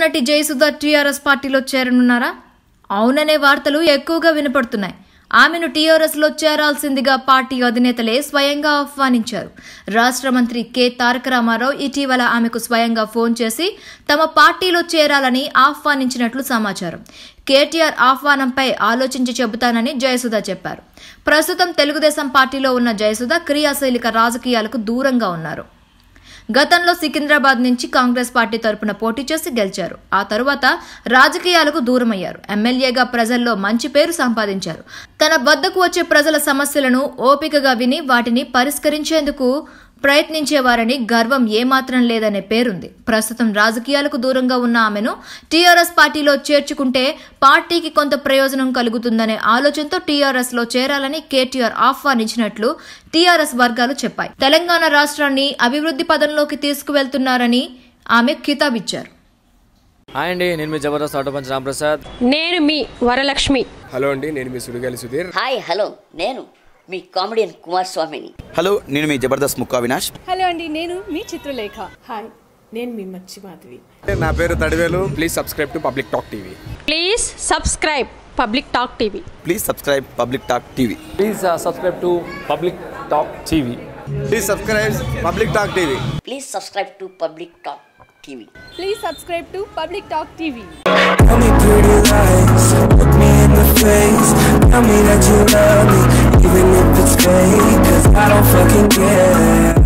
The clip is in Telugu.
నటి జయసుధ టీఆర్ఎస్ పార్టీలో చేరనున్నారా అవుననే వార్తలు ఎక్కువగా వినపడుతున్నాయి ఆమెను టీఆర్ఎస్ లో చేరాల్సిందిగా పార్టీ అధినేతలే స్వయంగా ఆహ్వానించారు రాష్ట్ర మంత్రి కె తారక రామారావు ఇటీవల ఆమెకు స్వయంగా ఫోన్ చేసి తమ పార్టీలో చేరాలని ఆహ్వానించినట్లు సమాచారం కేటీఆర్ ఆహ్వానంపై ఆలోచించి చెబుతానని జయసుధ చెప్పారు ప్రస్తుతం తెలుగుదేశం పార్టీలో ఉన్న జయసుధ క్రియాశీలిక రాజకీయాలకు దూరంగా ఉన్నారు గతంలో సికింద్రాబాద్ నుంచి కాంగ్రెస్ పార్టీ తరపున పోటీ చేసి గెలిచారు ఆ తరువాత రాజకీయాలకు దూరమయ్యారు ఎమ్మెల్యేగా ప్రజల్లో మంచి పేరు సంపాదించారు తన వద్దకు వచ్చే ప్రజల సమస్యలను ఓపికగా విని వాటిని పరిష్కరించేందుకు ప్రయత్నించేవారని గర్వం ఏమాత్రం లేదనే పేరుంది ప్రస్తుతం రాజకీయాలకు దూరంగా ఉన్న ఆమెను టీఆర్ఎస్ పార్టీలో చేర్చుకుంటే పార్టీకి కొంత ప్రయోజనం కలుగుతుందనే ఆలోచనతో టీఆర్ఎస్ లో చేరాలని కేటీఆర్ ఆహ్వానించినట్లు టీఆర్ఎస్ వర్గాలు చెప్పాయి తెలంగాణ రాష్ట్రాన్ని అభివృద్ధి పదంలోకి తీసుకువెళ్తున్నారని ఆమె కితాబిచ్చారు హాయ్ అండి నేను మీ జబర్దస్త్ ఆటో పంచ్ రాంప్రసాద్ నేను మీ వరలక్ష్మి హలో అండి నేను మీ సుడిగాలి సుధీర్ హాయ్ హలో నేను మీ కామెడియన్ కుమార్ స్వామిని హలో నేను మీ జబర్దస్త్ ముక్కా వినాష్ హలో అండి నేను మీ చిత్రలేఖ హాయ్ నేను మీ మచ్చి మాధవి నా పేరు Thadivelu please subscribe to public talk TV please subscribe public talk TV please subscribe public talk TV please subscribe to public talk TV please subscribe public talk TV please subscribe to public talk TV please subscribe to public talk TV Tell me pretty lies, look me in the face Tell me that you love me, even if it's fake Cause I don't fucking care